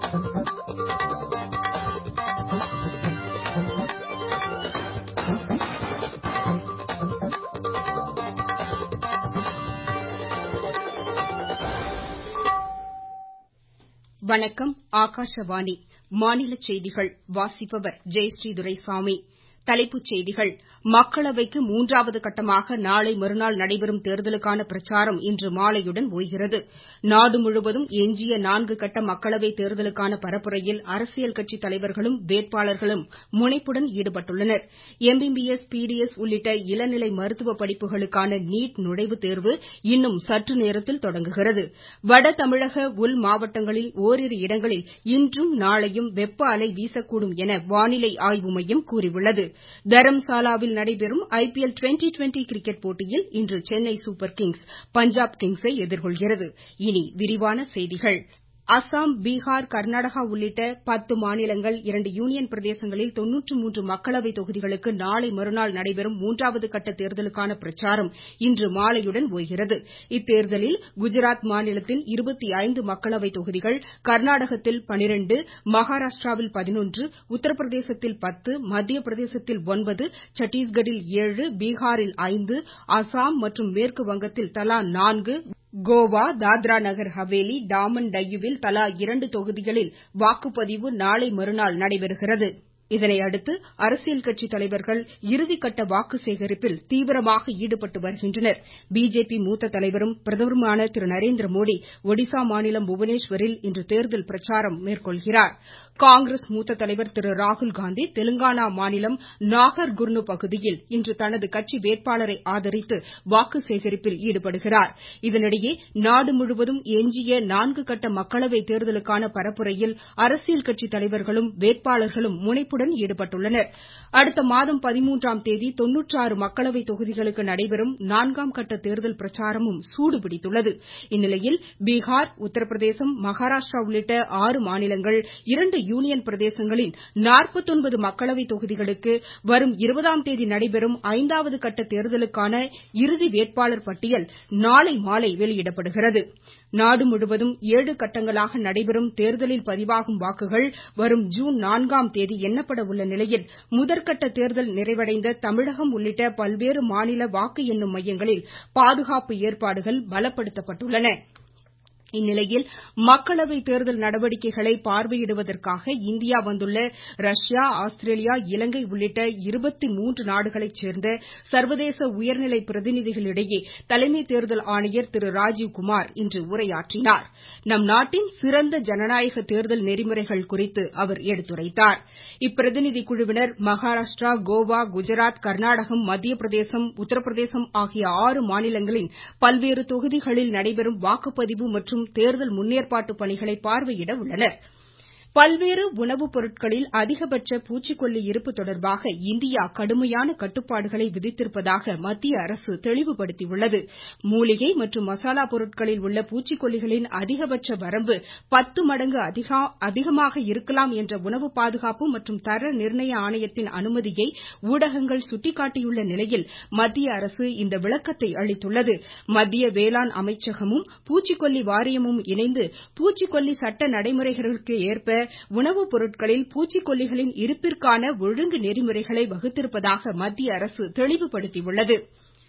வணக்கம் ஆகாஷவாணி மாநிலச் செய்திகள் வாசிப்பவர் ஜெயஸ்ரீ துரைசாமி தலைப்புச் செய்திகள் மக்களவைக்கு மூன்றாவது கட்டமாக நாளை மறுநாள் நடைபெறும் தேர்தலுக்கான பிரச்சாரம் இன்று மாலையுடன் ஒய்கிறது நாடு முழுவதும் எஞ்சிய நான்கு கட்ட மக்களவைத் தேர்தலுக்கான பரப்புரையில் அரசியல் கட்சித் தலைவர்களும் வேட்பாளர்களும் முனைப்புடன் ஈடுபட்டுள்ளனர் எம்பிபிஎஸ் பிடிஎஸ் உள்ளிட்ட இளநிலை மருத்துவ படிப்புகளுக்கான நீட் நுழைவுத் தேர்வு இன்னும் சற்று நேரத்தில் தொடங்குகிறது வட தமிழக உள் மாவட்டங்களில் ஓரிரு இடங்களில் இன்றும் நாளையும் வெப்ப அலை வீசக்கூடும் என வானிலை ஆய்வு மையம் கூறியுள்ளது தரம்சாலாவில் நடைபெறும் ஐபிஎல் டுவெண்டி டுவெண்டி கிரிக்கெட் போட்டியில் இன்று சென்னை சூப்பர் கிங்ஸ் பஞ்சாப் கிங்ஸை எதிர்கொள்கிறது இனி விரிவான செய்திகள் அஸ்ஸாம் பீகார் கர்நாடகா உள்ளிட்ட பத்து மாநிலங்கள் இரண்டு யூனியன் பிரதேசங்களில் தொன்னூற்று மூன்று மக்களவைத் தொகுதிகளுக்கு நாளை மறுநாள் நடைபெறும் மூன்றாவது கட்ட தேர்தலுக்கான பிரச்சாரம் இன்று மாலையுடன் ஒய்கிறது இத்தேர்தலில் குஜராத் மாநிலத்தில் இருபத்தி ஐந்து மக்களவைத் தொகுதிகள் கர்நாடகத்தில் பனிரண்டு மகாராஷ்டிராவில் பதினொன்று உத்தரப்பிரதேசத்தில் பத்து மத்திய பிரதேசத்தில் ஒன்பது சத்தீஸ்கட்டில் ஏழு பீகாரில் ஐந்து அஸ்ஸாம் மற்றும் மேற்கு வங்கத்தில் தலா நான்கு கோவா தாத்ரா நகர் ஹவேலி டாமன் டையூவில் தலா இரண்டு தொகுதிகளில் வாக்குப்பதிவு நாளை மறுநாள் நடைபெறுகிறது இதனையடுத்து அரசியல் கட்சித் தலைவர்கள் இறுதிக்கட்ட வாக்கு சேகரிப்பில் தீவிரமாக ஈடுபட்டு வருகின்றனர் பிஜேபி மூத்த தலைவரும் பிரதமருமான திரு நரேந்திர மோடி ஒடிசா மாநிலம் புவனேஸ்வரில் இன்று தேர்தல் பிரச்சாரம் மேற்கொள்கிறார் காங்கிரஸ் மூத்த தலைவர் திரு ராகுல்காந்தி தெலுங்கானா மாநிலம் நாகர்குர்னு பகுதியில் இன்று தனது கட்சி வேட்பாளரை ஆதரித்து வாக்கு சேகரிப்பில் ஈடுபடுகிறார் இதனிடையே நாடு முழுவதும் எஞ்சிய நான்கு கட்ட மக்களவைத் தேர்தலுக்கான பரப்புரையில் அரசியல் கட்சித் தலைவர்களும் வேட்பாளர்களும் முனைப்புடன் ஈடுபட்டுள்ளனர் அடுத்த மாதம் பதிமூன்றாம் தேதி தொன்னூற்றாறு மக்களவைத் தொகுதிகளுக்கு நடைபெறும் நான்காம் கட்ட தேர்தல் பிரச்சாரமும் சூடுபிடித்துள்ளது இந்நிலையில் பீகார் உத்தரப்பிரதேசம் மகாராஷ்டிரா உள்ளிட்ட ஆறு மாநிலங்கள் இரண்டு யூனியன் பிரதேசங்களின் நாற்பத்தொன்பது மக்களவைத் தொகுதிகளுக்கு வரும் இருபதாம் தேதி நடைபெறும் ஐந்தாவது கட்ட தேர்தலுக்கான இறுதி வேட்பாளர் பட்டியல் நாளை மாலை வெளியிடப்படுகிறது நாடு முழுவதும் ஏழு கட்டங்களாக நடைபெறும் தேர்தலில் பதிவாகும் வாக்குகள் வரும் ஜூன் நான்காம் தேதி எண்ணப்பட உள்ள நிலையில் முதற்கட்ட தேர்தல் நிறைவடைந்த தமிழகம் உள்ளிட்ட பல்வேறு மாநில வாக்கு எண்ணும் மையங்களில் பாதுகாப்பு ஏற்பாடுகள் பலப்படுத்தப்பட்டுள்ளன இந்நிலையில் மக்களவைத் தேர்தல் நடவடிக்கைகளை பார்வையிடுவதற்காக இந்தியா வந்துள்ள ரஷ்யா ஆஸ்திரேலியா இலங்கை உள்ளிட்ட இருபத்தி மூன்று நாடுகளைச் சேர்ந்த சர்வதேச உயர்நிலை பிரதிநிதிகளிடையே தலைமை தேர்தல் ஆணையர் திரு ராஜீவ்குமார் இன்று உரையாற்றினார் நம் நாட்டின் சிறந்த ஜனநாயக தேர்தல் நெறிமுறைகள் குறித்து அவர் எடுத்துரைத்தார் இப்பிரதிநிதி குழுவினர் மகாராஷ்டிரா கோவா குஜராத் கர்நாடகம் மத்திய பிரதேசம் உத்தரப்பிரதேசம் ஆகிய ஆறு மாநிலங்களின் பல்வேறு தொகுதிகளில் நடைபெறும் வாக்குப்பதிவு மற்றும் தேர்தல் முன்னேற்பாட்டு பணிகளை பார்வையிட உள்ளனா் பல்வேறு உணவுப் பொருட்களில் அதிகபட்ச பூச்சிக்கொல்லி இருப்பு தொடர்பாக இந்தியா கடுமையான கட்டுப்பாடுகளை விதித்திருப்பதாக மத்திய அரசு தெளிவுபடுத்தியுள்ளது மூலிகை மற்றும் மசாலா பொருட்களில் உள்ள பூச்சிக்கொல்லிகளின் அதிகபட்ச வரம்பு பத்து மடங்கு அதிகமாக இருக்கலாம் என்ற உணவு பாதுகாப்பு மற்றும் தர நிர்ணய ஆணையத்தின் அனுமதியை ஊடகங்கள் சுட்டிக்காட்டியுள்ள நிலையில் மத்திய அரசு இந்த விளக்கத்தை அளித்துள்ளது மத்திய வேளாண் அமைச்சகமும் பூச்சிக்கொல்லி வாரியமும் இணைந்து பூச்சிக்கொல்லி சட்ட நடைமுறைகளுக்கு ஏற்ப உணவுப் பொருட்களில் பூச்சிக்கொல்லிகளின் இருப்பிற்கான ஒழுங்கு நெறிமுறைகளை வகுத்திருப்பதாக மத்திய அரசு தெளிவுபடுத்தியுள்ளது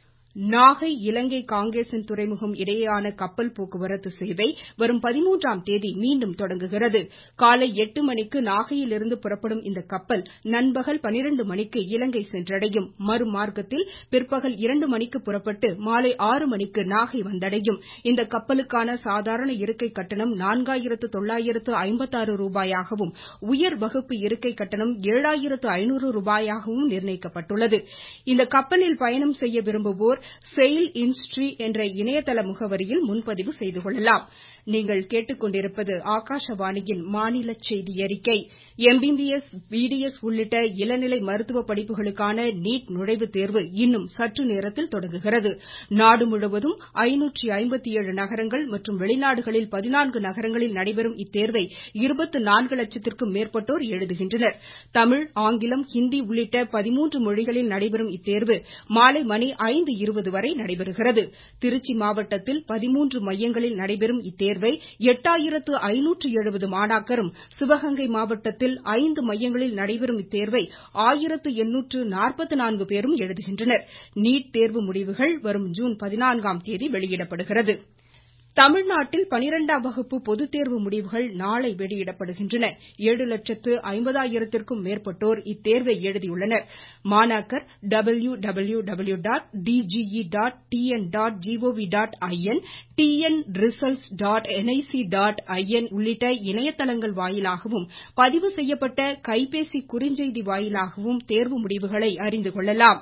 நாகை இலங்கை காங்கேசன் துறைமுகம் இடையேயான கப்பல் போக்குவரத்து சேவை வரும் பதிமூன்றாம் தேதி மீண்டும் தொடங்குகிறது காலை எட்டு மணிக்கு நாகையிலிருந்து புறப்படும் இந்த கப்பல் நண்பகல் பனிரண்டு மணிக்கு இலங்கை சென்றடையும் மறுமார்க்கத்தில் பிற்பகல் இரண்டு மணிக்கு புறப்பட்டு மாலை ஆறு மணிக்கு நாகை வந்தடையும் இந்த கப்பலுக்கான சாதாரண இருக்கை கட்டணம் நான்காயிரத்து தொள்ளாயிரத்து ஐம்பத்தாறு ரூபாயாகவும் உயர் வகுப்பு இருக்கை கட்டணம் ஏழாயிரத்து ஐநூறு ரூபாயாகவும் நிர்ணயிக்கப்பட்டுள்ளது இந்த கப்பலில் பயணம் செய்ய விரும்புவோர் செயில் இன்ஸ்ட்ரி என்ற இணையதள முகவரியில் முன்பதிவு செய்து கொள்ளலாம் நீங்கள் கேட்டுக்கொண்டிருப்பது ஆகாஷவாணியின் மாநில செய்தி அறிக்கை எம்பிபிஎஸ் பிடிஎஸ் உள்ளிட்ட இளநிலை மருத்துவ படிப்புகளுக்கான நீட் நுழைவுத் தேர்வு இன்னும் சற்று நேரத்தில் தொடங்குகிறது நாடு முழுவதும் ஐநூற்றி ஐம்பத்தி ஏழு நகரங்கள் மற்றும் வெளிநாடுகளில் பதினான்கு நகரங்களில் நடைபெறும் இத்தேர்வை இருபத்து நான்கு லட்சத்திற்கும் மேற்பட்டோர் எழுதுகின்றனர் தமிழ் ஆங்கிலம் ஹிந்தி உள்ளிட்ட பதிமூன்று மொழிகளில் நடைபெறும் இத்தேர்வு மாலை மணி ஐந்து இருபது வரை நடைபெறுகிறது திருச்சி மாவட்டத்தில் பதிமூன்று மையங்களில் நடைபெறும் இத்தேர்வு தேர்வை எட்டாயிரத்து ஐநூற்று எழுபது மாணாக்கரும் சிவகங்கை மாவட்டத்தில் ஐந்து மையங்களில் நடைபெறும் இத்தேர்வை ஆயிரத்து எண்ணூற்று நாற்பத்து நான்கு பேரும் எழுதுகின்றனர் நீட் தேர்வு முடிவுகள் வரும் ஜூன் பதினான்காம் தேதி வெளியிடப்படுகிறது தமிழ்நாட்டில் பனிரெண்டாம் வகுப்பு பொதுத் தேர்வு முடிவுகள் நாளை வெளியிடப்படுகின்றன ஏழு லட்சத்து ஐம்பதாயிரத்திற்கும் மேற்பட்டோர் இத்தேர்வை எழுதியுள்ளனர் மாணாக்கர் W W W dot DGE dot TN dot GOV dot IN TN results dot NIC dot IN உள்ளிட்ட இணையதளங்கள் வாயிலாகவும் பதிவு செய்யப்பட்ட கைபேசி குறுஞ்செய்தி வாயிலாகவும் தேர்வு முடிவுகளை அறிந்து கொள்ளலாம்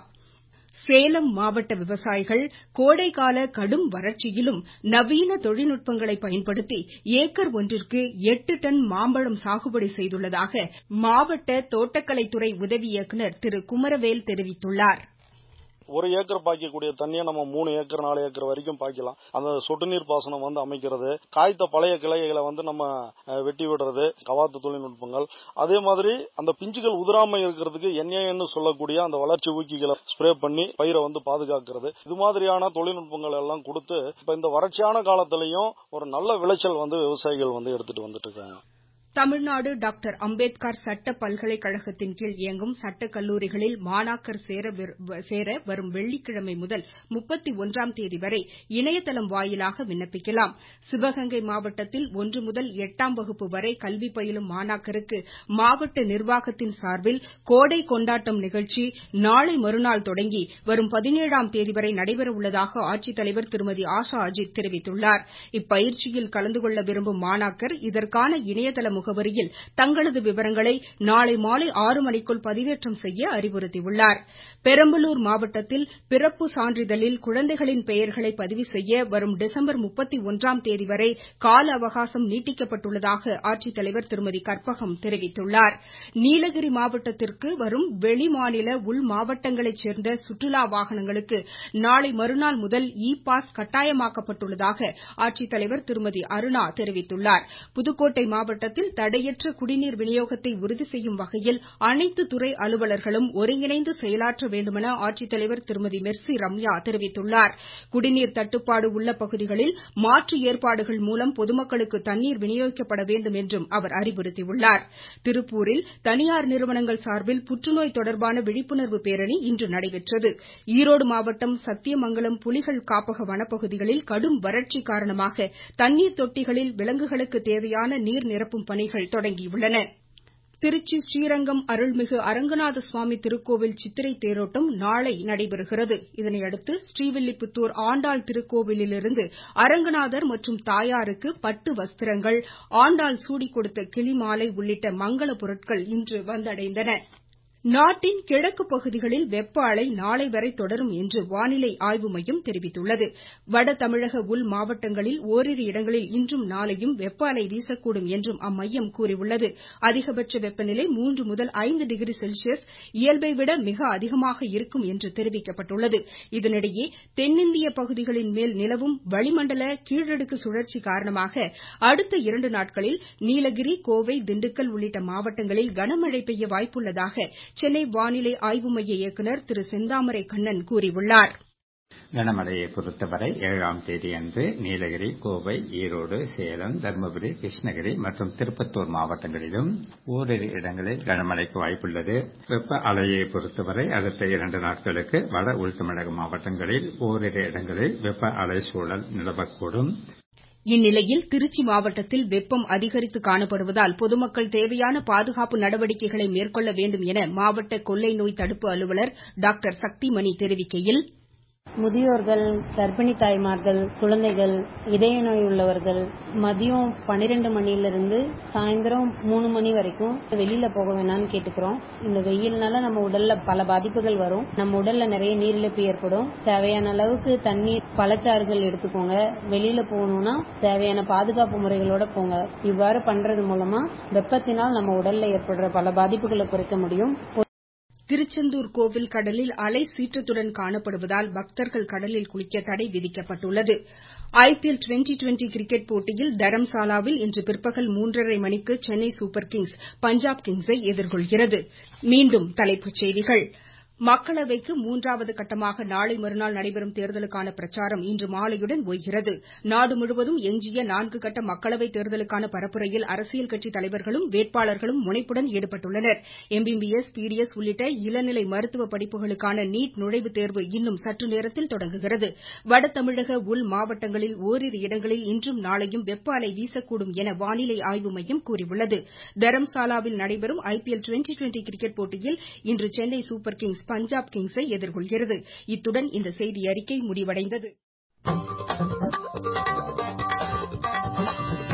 சேலம் மாவட்ட விவசாயிகள் கோடைக்கால கடும் வறட்சியிலும் நவீன தொழில்நுட்பங்களை பயன்படுத்தி ஏக்கர் ஒன்றிற்கு எட்டு டன் மாம்பழம் சாகுபடி செய்துள்ளதாக மாவட்ட தோட்டக்கலைத்துறை உதவி இயக்குநர் திரு குமரவேல் தெரிவித்துள்ளார் ஒரு ஏக்கர் பாய்க்கக்கூடிய தண்ணியை நம்ம மூணு ஏக்கர் நாலு ஏக்கர் வரைக்கும் பாய்க்கலாம் அந்த சொட்டு நீர் பாசனம் வந்து அமைக்கிறது காய்த்த பழைய கிளைகளை வந்து நம்ம வெட்டி விடுறது கவாத்து தொழில்நுட்பங்கள் அதே மாதிரி அந்த பிஞ்சுகள் உதிராம இருக்கிறதுக்கு என்ஏன்னு சொல்லக்கூடிய அந்த வளர்ச்சி ஊக்கிகளை ஸ்ப்ரே பண்ணி பயிரை வந்து பாதுகாக்கிறது இது மாதிரியான தொழில்நுட்பங்கள் எல்லாம் கொடுத்து இப்ப இந்த வறட்சியான காலத்திலையும் ஒரு நல்ல விளைச்சல் வந்து விவசாயிகள் வந்து எடுத்துட்டு வந்துட்டு இருக்காங்க தமிழ்நாடு டாக்டர் அம்பேத்கர் சட்ட பல்கலைக்கழகத்தின் கீழ் இயங்கும் சட்டக் கல்லூரிகளில் மாணாக்கர் சேர வரும் வெள்ளிக்கிழமை முதல் முப்பத்தி ஒன்றாம் தேதி வரை இணையதளம் வாயிலாக விண்ணப்பிக்கலாம் சிவகங்கை மாவட்டத்தில் ஒன்று முதல் எட்டாம் வகுப்பு வரை கல்வி பயிலும் மாணாக்கருக்கு மாவட்ட நிர்வாகத்தின் சார்பில் கோடை கொண்டாட்டம் நிகழ்ச்சி நாளை மறுநாள் தொடங்கி வரும் பதினேழாம் தேதி வரை நடைபெறவுள்ளதாக ஆட்சித்தலைவர் திருமதி ஆஷா அஜித் தெரிவித்துள்ளார் இப்பயிற்சியில் கலந்து கொள்ள விரும்பும் மாணாக்கர் இதற்கான இணையதள முகவரியில் தங்களது விவரங்களை நாளை மாலை ஆறு மணிக்குள் பதிவேற்றம் செய்ய அறிவுறுத்தியுள்ளார் பெரம்பலூர் மாவட்டத்தில் பிறப்பு சான்றிதழில் குழந்தைகளின் பெயர்களை பதிவு செய்ய வரும் டிசம்பர் முப்பத்தி ஒன்றாம் தேதி வரை கால அவகாசம் நீட்டிக்கப்பட்டுள்ளதாக ஆட்சித்தலைவர் திருமதி கற்பகம் தெரிவித்துள்ளார் நீலகிரி மாவட்டத்திற்கு வரும் வெளிமாநில உள் மாவட்டங்களைச் சேர்ந்த சுற்றுலா வாகனங்களுக்கு நாளை மறுநாள் முதல் இ பாஸ் கட்டாயமாக்கப்பட்டுள்ளதாக ஆட்சித்தலைவர் திருமதி அருணா தெரிவித்துள்ளார் புதுக்கோட்டை மாவட்டத்தில் தடையற்ற குடிநீர் விநியோகத்தை உறுதி செய்யும் வகையில் அனைத்து துறை அலுவலர்களும் ஒருங்கிணைந்து செயலாற்ற வேண்டுமென ஆட்சித்தலைவர் திருமதி மெர்சி ரம்யா தெரிவித்துள்ளார் குடிநீர் தட்டுப்பாடு உள்ள பகுதிகளில் மாற்று ஏற்பாடுகள் மூலம் பொதுமக்களுக்கு தண்ணீர் விநியோகிக்கப்பட வேண்டும் என்றும் அவர் அறிவுறுத்தியுள்ளார் திருப்பூரில் தனியார் நிறுவனங்கள் சார்பில் புற்றுநோய் தொடர்பான விழிப்புணர்வு பேரணி இன்று நடைபெற்றது ஈரோடு மாவட்டம் சத்தியமங்கலம் புலிகள் காப்பக வனப்பகுதிகளில் கடும் வறட்சி காரணமாக தண்ணீர் தொட்டிகளில் விலங்குகளுக்கு தேவையான நீர் நிரப்பும் பணிகள் தொடங்கியுள்ளன திருச்சி ஸ்ரீரங்கம் அருள்மிகு அரங்கநாத சுவாமி திருக்கோவில் சித்திரை தேரோட்டம் நாளை நடைபெறுகிறது இதனையடுத்து ஸ்ரீவில்லிபுத்தூர் ஆண்டாள் திருக்கோவிலிலிருந்து அரங்கநாதர் மற்றும் தாயாருக்கு பட்டு வஸ்திரங்கள் ஆண்டாள் சூடிக் கொடுத்த கிளிமாலை உள்ளிட்ட மங்கள பொருட்கள் இன்று வந்தடைந்தன நாட்டின் கிழக்கு பகுதிகளில் வெப்ப அலை நாளை வரை தொடரும் என்று வானிலை ஆய்வு மையம் தெரிவித்துள்ளது வட தமிழக உள் மாவட்டங்களில் ஓரிரு இடங்களில் இன்றும் நாளையும் வெப்ப அலை வீசக்கூடும் என்றும் அம்மையம் கூறியுள்ளது அதிகபட்ச வெப்பநிலை மூன்று முதல் ஐந்து டிகிரி செல்சியஸ் இயல்பை விட மிக அதிகமாக இருக்கும் என்று தெரிவிக்கப்பட்டுள்ளது இதனிடையே தென்னிந்திய பகுதிகளின் மேல் நிலவும் வளிமண்டல கீழடுக்கு சுழற்சி காரணமாக அடுத்த இரண்டு நாட்களில் நீலகிரி கோவை திண்டுக்கல் உள்ளிட்ட மாவட்டங்களில் கனமழை பெய்ய வாய்ப்புள்ளதாக சென்னை வானிலை ஆய்வு மைய இயக்குநர் திரு செந்தாமரை கண்ணன் கூறியுள்ளார் கனமழையை பொறுத்தவரை ஏழாம் தேதி அன்று நீலகிரி கோவை ஈரோடு சேலம் தருமபுரி கிருஷ்ணகிரி மற்றும் திருப்பத்தூர் மாவட்டங்களிலும் ஓரிரு இடங்களில் கனமழைக்கு வாய்ப்புள்ளது வெப்ப அலையை பொறுத்தவரை அடுத்த இரண்டு நாட்களுக்கு வட உள் தமிழக மாவட்டங்களில் ஓரிரு இடங்களில் வெப்ப அலை சூழல் நிலவக்கூடும் இந்நிலையில் திருச்சி மாவட்டத்தில் வெப்பம் அதிகரித்து காணப்படுவதால் பொதுமக்கள் தேவையான பாதுகாப்பு நடவடிக்கைகளை மேற்கொள்ள வேண்டும் என மாவட்ட கொள்ளை நோய் தடுப்பு அலுவலர் டாக்டர் சக்திமணி தெரிவிக்கையில் முதியோர்கள் கர்ப்பிணி தாய்மார்கள் குழந்தைகள் இதய நோய் உள்ளவர்கள் மதியம் பன்னிரெண்டு மணிலிருந்து சாயந்தரம் மூணு மணி வரைக்கும் வெளியில போக வேணாம்னு கேட்டுக்கிறோம் இந்த வெயில்னால நம்ம உடல்ல பல பாதிப்புகள் வரும் நம்ம உடல்ல நிறைய நீரிழப்பு ஏற்படும் தேவையான அளவுக்கு தண்ணீர் பழச்சாறுகள் எடுத்துக்கோங்க வெளியில போகணும்னா தேவையான பாதுகாப்பு முறைகளோட போங்க இவ்வாறு பண்றது மூலமா வெப்பத்தினால் நம்ம உடல்ல ஏற்படுற பல பாதிப்புகளை குறைக்க முடியும் திருச்செந்தூர் கோவில் கடலில் அலை சீற்றத்துடன் காணப்படுவதால் பக்தர்கள் கடலில் குளிக்க தடை விதிக்கப்பட்டுள்ளது ஐபிஎல் டுவெண்டி டுவெண்டி கிரிக்கெட் போட்டியில் தரம்சாலாவில் இன்று பிற்பகல் மூன்றரை மணிக்கு சென்னை சூப்பர் கிங்ஸ் பஞ்சாப் கிங்ஸை எதிர்கொள்கிறது மீண்டும் தலைப்புச் செய்திகள் மக்களவைக்கு மூன்றாவது கட்டமாக நாளை மறுநாள் நடைபெறும் தேர்தலுக்கான பிரச்சாரம் இன்று மாலையுடன் ஒய்கிறது நாடு முழுவதும் எஞ்சிய நான்கு கட்ட மக்களவைத் தேர்தலுக்கான பரப்புரையில் அரசியல் கட்சித் தலைவர்களும் வேட்பாளர்களும் முனைப்புடன் ஈடுபட்டுள்ளனர் எம்பிபிஎஸ் பிடிஎஸ் உள்ளிட்ட இளநிலை மருத்துவ படிப்புகளுக்கான நீட் நுழைவுத் தேர்வு இன்னும் சற்று நேரத்தில் தொடங்குகிறது வட தமிழக உள் மாவட்டங்களில் ஓரிரு இடங்களில் இன்றும் நாளையும் வெப்ப அலை வீசக்கூடும் என வானிலை ஆய்வு மையம் கூறியுள்ளது தரம்சாலாவில் நடைபெறும் ஐபிஎல் டுவெண்டி டுவெண்டி கிரிக்கெட் போட்டியில் இன்று சென்னை சூப்பர் கிங்ஸ் பஞ்சாப் கிங்ஸை எதிர்கொள்கிறது இத்துடன் இந்த செய்தியறிக்கை முடிவடைந்தது